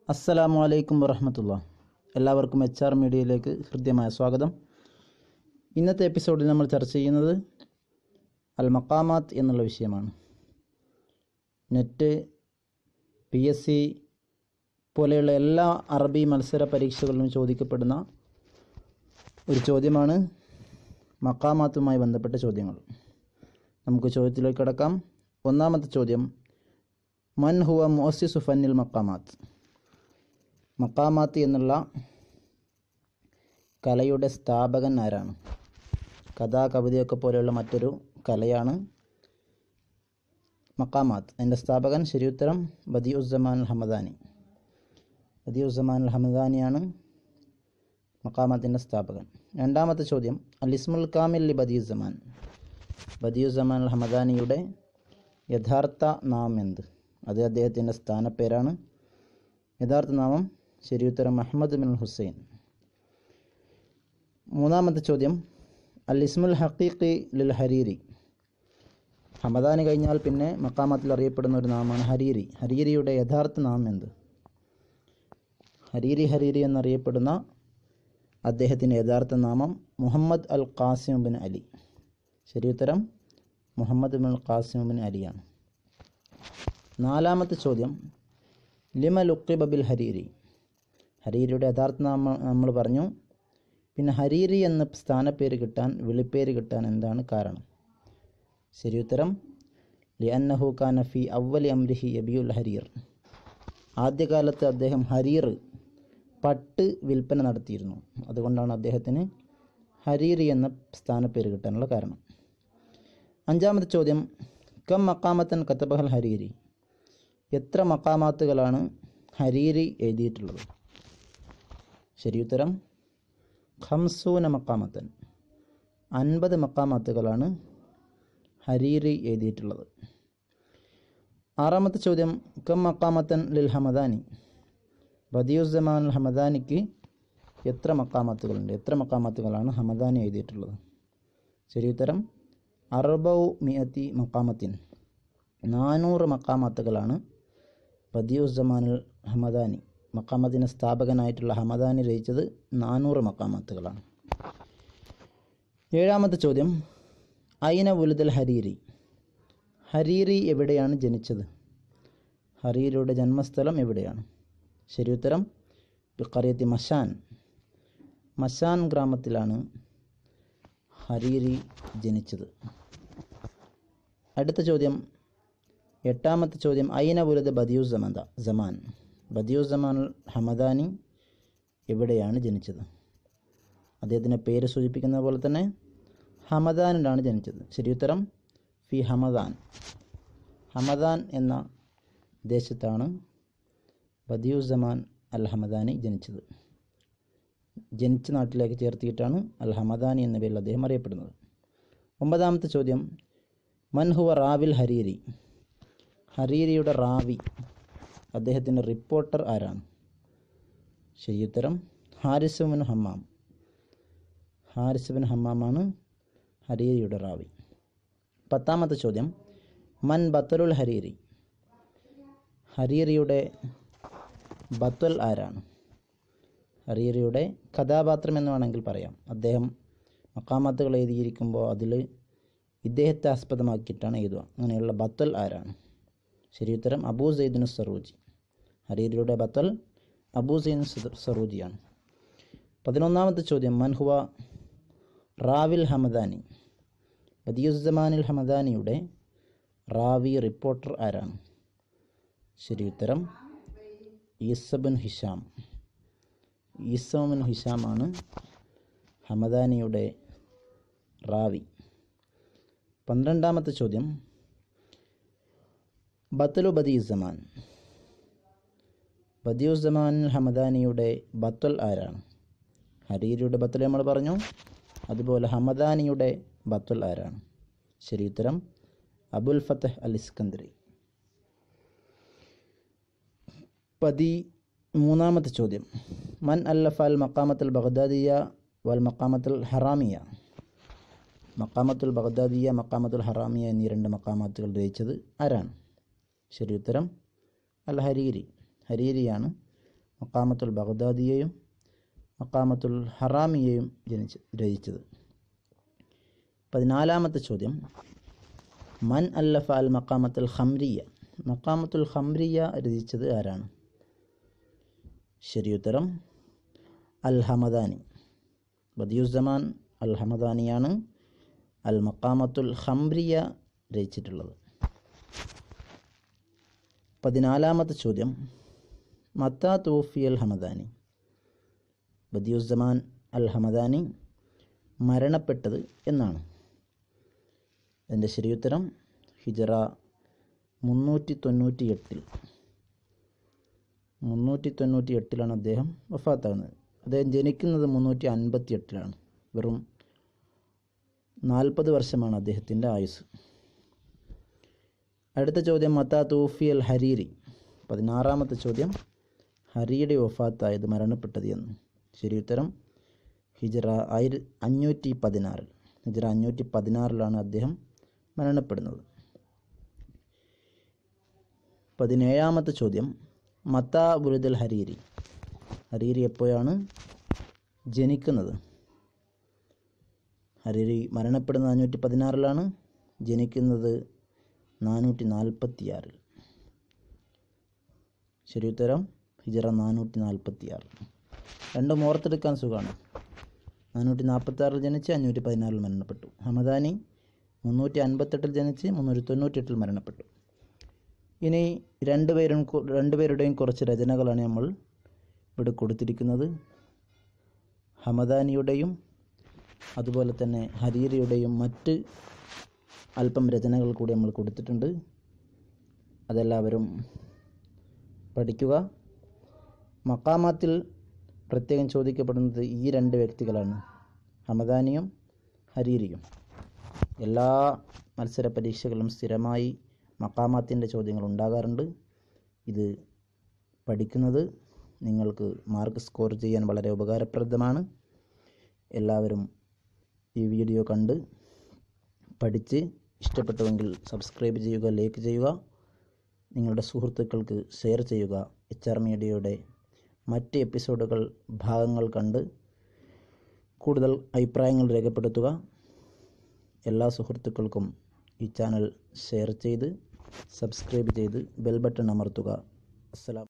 അസ്സലാമു അലൈക്കും വറഹമത്തുള്ള എല്ലാവർക്കും എച്ച് ആർ മീഡിയയിലേക്ക് ഹൃദ്യമായ സ്വാഗതം ഇന്നത്തെ എപ്പിസോഡിൽ നമ്മൾ ചർച്ച ചെയ്യുന്നത് അൽ മക്കാമാത്ത് എന്നുള്ള വിഷയമാണ് നെറ്റ് പി എസ് സി പോലെയുള്ള എല്ലാ അറബി മത്സര പരീക്ഷകളിലും ചോദിക്കപ്പെടുന്ന ഒരു ചോദ്യമാണ് മക്കാമാത്തുമായി ബന്ധപ്പെട്ട ചോദ്യങ്ങൾ നമുക്ക് ചോദ്യത്തിലേക്ക് കിടക്കാം ഒന്നാമത്തെ ചോദ്യം മൻ ഹുവ മുഅസ്സിസു ഫന്നിൽ മക്കാമാത്ത് മക്കാമാത്ത് എന്നുള്ള കലയുടെ സ്ഥാപകൻ ആരാണ് കഥാ കവിതയൊക്കെ പോലെയുള്ള മറ്റൊരു കലയാണ് മക്കാമാത്ത് അതിൻ്റെ സ്ഥാപകൻ ശരിയുത്തരം ബദിയുസ്സമാൻ അൽ ഹമദാനി ബദിയുസ്സമാൻ അൽ ഹമദാനിയാണ് മക്കാമാത്തിൻ്റെ സ്ഥാപകൻ രണ്ടാമത്തെ ചോദ്യം അൽ ഇസ്മുൽ കാമിൽ ലി ബദിയുസ്സമാൻ ബദിയുസ്സമാൻ അൽ ഹമദാനിയുടെ യഥാർത്ഥ നാമം എന്ത് അത് അദ്ദേഹത്തിൻ്റെ സ്ഥാനപ്പേരാണ് യഥാർത്ഥ നാമം ശരിയുത്തരം അഹമ്മദ് ബിൻ ഹുസൈൻ മൂന്നാമത്തെ ചോദ്യം അൽ ഇസ്മുൽ ഹക്കീഖി ലിൽ ഹരീരി ഹമദാനി കഴിഞ്ഞാൽ പിന്നെ മക്കാമത്തിൽ അറിയപ്പെടുന്ന ഒരു നാമമാണ് ഹരീരി ഹരീരിയുടെ യഥാർത്ഥ നാമം എന്ത് ഹരീരി ഹരീരി എന്നറിയപ്പെടുന്ന അദ്ദേഹത്തിൻ്റെ യഥാർത്ഥ നാമം Muhammad al Qasim bin Ali ശരിയുത്തരം മുഹമ്മദ് ബിൻ ഖാസിം ബിൻ അലിയാണ് നാലാമത്തെ ചോദ്യം ലിമ ലുക്കിബ ബിൽ ഹരീരി ഹരീരിയുടെ യഥാർത്ഥ നാമം നമ്മൾ പറഞ്ഞു പിന്നെ ഹരീരി എന്ന സ്ഥാനപ്പേര് കിട്ടാൻ വിളിപ്പേര് കിട്ടാൻ എന്താണ് കാരണം ശരിയുത്തരം ലി അന്നഹു കാനഫി അവലി അംരിഹി അബിയുൽ ഹരീർ ആദ്യകാലത്ത് അദ്ദേഹം ഹരീർ പട്ട് വിൽപ്പന നടത്തിയിരുന്നു അതുകൊണ്ടാണ് അദ്ദേഹത്തിന് ഹരീരി എന്ന സ്ഥാനപ്പേര് കിട്ടാനുള്ള കാരണം അഞ്ചാമത്തെ ചോദ്യം കം മക്കാമത്തൻ കത്തബഹൽ ഹരീരി എത്ര മക്കാമാത്തുകളാണ് ഹരീരി എഴുതിയിട്ടുള്ളത് ശരിയുത്തരം ഖംസൂന മക്കാമത്തൻ അൻപത് മക്കാമാത്തുകളാണ് ഹരീരി എഴുതിയിട്ടുള്ളത് ആറാമത്തെ ചോദ്യം കം മക്കാമത്തൻ ലിൽ ഹമദാനി ബദിയുസ്സമാൻ അൽ ഹമദാനിക്ക് എത്ര മക്കാമാത്തുകളുണ്ട് എത്ര മക്കാമാത്തുകളാണ് ഹമദാനി എഴുതിയിട്ടുള്ളത് ശരിയുത്തരം അറുബൗ മിയത്തി മക്കാമത്തിൻ നാനൂറ് മക്കാമാത്തുകളാണ് ബദിയുസ്സമാനുൽ ഹമദാനി മക്കാമത്തിൻ്റെ സ്ഥാപകനായിട്ടുള്ള ഹമദാനി രചിച്ചത് നാനൂറ് മക്കാമത്തുകളാണ് ഏഴാമത്തെ ചോദ്യം ഐന ഉലുദൽ ഹരീരി ഹരീരി എവിടെയാണ് ജനിച്ചത് ഹരീരിയുടെ ജന്മസ്ഥലം എവിടെയാണ് ശരിയുത്തരം ബിക്കറിയത്തി മഷാൻ മഷാൻ ഗ്രാമത്തിലാണ് ഹരീരി ജനിച്ചത് അടുത്ത ചോദ്യം എട്ടാമത്തെ ചോദ്യം ഐന ഉലത് ബദിയു സമദ ജമാൻ ബദിയു ജമാൻ ഹമദാനി എവിടെയാണ് ജനിച്ചത് അദ്ദേഹത്തിൻ്റെ പേര് സൂചിപ്പിക്കുന്ന പോലെ തന്നെ ഹമദാനിലാണ് ജനിച്ചത് ശരിയുത്തരം ഫി ഹമദാൻ ഹമദാൻ എന്ന ദേശത്താണ് ബദിയു ജമാൻ അൽ ഹമദാനി ജനിച്ചത് ജനിച്ച നാട്ടിലേക്ക് ചേർത്തിയിട്ടാണ് അൽ ഹമദാനി എന്ന പേരിൽ അദ്ദേഹം അറിയപ്പെടുന്നത് ഒമ്പതാമത്തെ ചോദ്യം മൻഹുവ റാവിൽ ഹരീരി ഹരീരിയുടെ റാവി അദ്ദേഹത്തിൻ്റെ റിപ്പോർട്ടർ ആരാണ് ശരിയുത്തരം ഹാരിസുബിൻ ഹമ്മാം ഹാരിസുബിൻ ഹമ്മാമാണ് ഹരീരിയുടെ റാവി പത്താമത്തെ ചോദ്യം മൻ ബത്തലുൽ ഹരീരി ഹരീരിയുടെ ബത്വൽ ആരാണ് ഹരീരിയുടെ കഥാപാത്രം എന്ന് വേണമെങ്കിൽ പറയാം അദ്ദേഹം മക്കാമത്തുകൾ എഴുതിയിരിക്കുമ്പോൾ അതിൽ ഇദ്ദേഹത്തെ ആസ്പദമാക്കിയിട്ടാണ് എഴുതുക അങ്ങനെയുള്ള ബത്തൽ ആരാണ് ശരിയുത്തരം അബൂ സൈദിനു സറൂജി ഹരീരിയുടെ ബത്തൽ അബൂ സൈൻ സറൂജിയാണ് പതിനൊന്നാമത്തെ ചോദ്യം മൻഹുവ റാവിൽ ഹമദാനി ബദിയുസ്സമാനിൽ ഹമദാനിയുടെ റാവി റിപ്പോർട്ടർ ആരാണ് ശരിയുത്തരം ഈസബിൻ ഹിഷാം ഈസബിൻ ഹിഷാമാണ് ഹമദാനിയുടെ റാവി പന്ത്രണ്ടാമത്തെ ചോദ്യം ബത്തലു ബദിയുസമാൻ ബദിയുസമാൻ ഹമദാനിയുടെ ബത്തൽ ആരാണ് ഹരീരിയുടെ ബത്തൽ നമ്മൾ പറഞ്ഞു അതുപോലെ ഹമദാനിയുടെ ബത്തൽ ആരാണ് ശരി ഉത്തരം അബുൽ ഫത്തഹ് അൽ ഇസ്കന്ദരി പതി മൂന്നാമത്തെ ചോദ്യം മൻ അല്ലഫ അൽ മക്കാമത്തുൽ ബഗ്ദാദിയ വൽ മക്കാമത്തുൽ ഹറാമിയ മക്കാമത്തുൽ ബഗ്ദാദിയ മക്കാമത്തുൽ ഹറാമിയ എന്നീ രണ്ട് മക്കാമത്തുകൾ രചിച്ചത് ആരാണ് ശരി ഉത്തരം അൽ ഹരീരി ഹരീരിയാണ് മക്കാമത്തുൽ ബഗ്ദാദിയെയും മക്കാമത്തുൽ ഹറാമിയെയും ജനിച്ച് രചിച്ചത് പതിനാലാമത്തെ ചോദ്യം മൻ അല്ലഫ അൽ മക്കാമത്തുൽ ഹംരിയ മക്കാമത്തുൽ ഹംരിയ രചിച്ചത് ആരാണ് ശരിയുത്തരം അൽ ഹമദാനി ബദിയുസമാൻ അൽ ഹമദാനിയാണ് അൽ മക്കാമത്തുൽ ഹംരിയ രചിച്ചിട്ടുള്ളത് പതിനാലാമത്തെ ചോദ്യം മത്താ തൂഫി അൽ ഹമദാനി ബദിയുസമാൻ അൽ ഹമദാനി മരണപ്പെട്ടത് എന്നാണ് എൻ്റെ ശരിയുത്തരം ഹിജറ മുന്നൂറ്റി തൊണ്ണൂറ്റി എട്ടിൽ മുന്നൂറ്റി തൊണ്ണൂറ്റി എട്ടിലാണ് അദ്ദേഹം വഫാത്താകുന്നത് അദ്ദേഹം ജനിക്കുന്നത് മുന്നൂറ്റി അൻപത്തി എട്ടിലാണ് വെറും നാൽപ്പത് വർഷമാണ് അദ്ദേഹത്തിൻ്റെ ആയുസ് അടുത്ത ചോദ്യം മത്താ തൂഫി അൽ ഹരീരി പതിനാറാമത്തെ ചോദ്യം ഹരിയുടെ വഫാത്തായത് മരണപ്പെട്ടത് എന്ന് ശരി ഉത്തരം ഹിജറ ആയിര അഞ്ഞൂറ്റി പതിനാറിൽ ഹിജറ അഞ്ഞൂറ്റി പതിനാറിലാണ് അദ്ദേഹം മരണപ്പെടുന്നത് പതിനേഴാമത്തെ ചോദ്യം മത്താ ബുരുദൽ ഹരീരി ഹരീരി എപ്പോഴാണ് ജനിക്കുന്നത് ഹരീരി മരണപ്പെടുന്നത് അഞ്ഞൂറ്റി പതിനാറിലാണ് ജനിക്കുന്നത് നാനൂറ്റി നാൽപ്പത്തിയാറിൽ ശരി ഉത്തരം ഹിജറ നാനൂറ്റി നാൽപ്പത്തിയാറ് രണ്ടും ഓർത്തെടുക്കാൻ സുഖമാണ് നാനൂറ്റി നാൽപ്പത്തി ജനിച്ച് അഞ്ഞൂറ്റി പതിനാറിൽ മരണപ്പെട്ടു ഹമദാനി മുന്നൂറ്റി അൻപത്തെട്ടിൽ ജനിച്ച് മുന്നൂറ്റി തൊണ്ണൂറ്റെട്ടിൽ മരണപ്പെട്ടു ഇനി രണ്ടുപേരും കു- രണ്ടുപേരുടെയും കുറച്ച് രചനകളാണ് നമ്മൾ ഇവിടെ കൊടുത്തിരിക്കുന്നത് ഹമദാനിയുടെയും അതുപോലെ തന്നെ ഹരീരയുടെയും മറ്റ് അല്പം രചനകൾ കൂടി നമ്മൾ കൊടുത്തിട്ടുണ്ട് അതെല്ലാവരും പഠിക്കുക മക്കാമാത്തിൽ പ്രത്യേകം ചോദിക്കപ്പെടുന്നത് ഈ രണ്ട് വ്യക്തികളാണ് ഹമദാനിയും ഹരീരിയും എല്ലാ മത്സര പരീക്ഷകളും സ്ഥിരമായി മക്കാമാത്തിൻ്റെ ചോദ്യങ്ങൾ ഉണ്ടാകാറുണ്ട് ഇത് പഠിക്കുന്നത് നിങ്ങൾക്ക് മാർക്ക് സ്കോർ ചെയ്യാൻ വളരെ ഉപകാരപ്രദമാണ് എല്ലാവരും ഈ വീഡിയോ കണ്ട് പഠിച്ച് ഇഷ്ടപ്പെട്ടുവെങ്കിൽ സബ്സ്ക്രൈബ് ചെയ്യുക ലൈക്ക് ചെയ്യുക നിങ്ങളുടെ സുഹൃത്തുക്കൾക്ക് ഷെയർ ചെയ്യുക എച്ച് ആർ മീഡിയയുടെ മറ്റ് എപ്പിസോഡുകൾ ഭാഗങ്ങൾ കണ്ട് കൂടുതൽ അഭിപ്രായങ്ങൾ രേഖപ്പെടുത്തുക എല്ലാ സുഹൃത്തുക്കൾക്കും ഈ ചാനൽ ഷെയർ ചെയ്ത് സബ്സ്ക്രൈബ് ചെയ്ത് ബെൽ ബട്ടൺ അമർത്തുക അസ്സലാം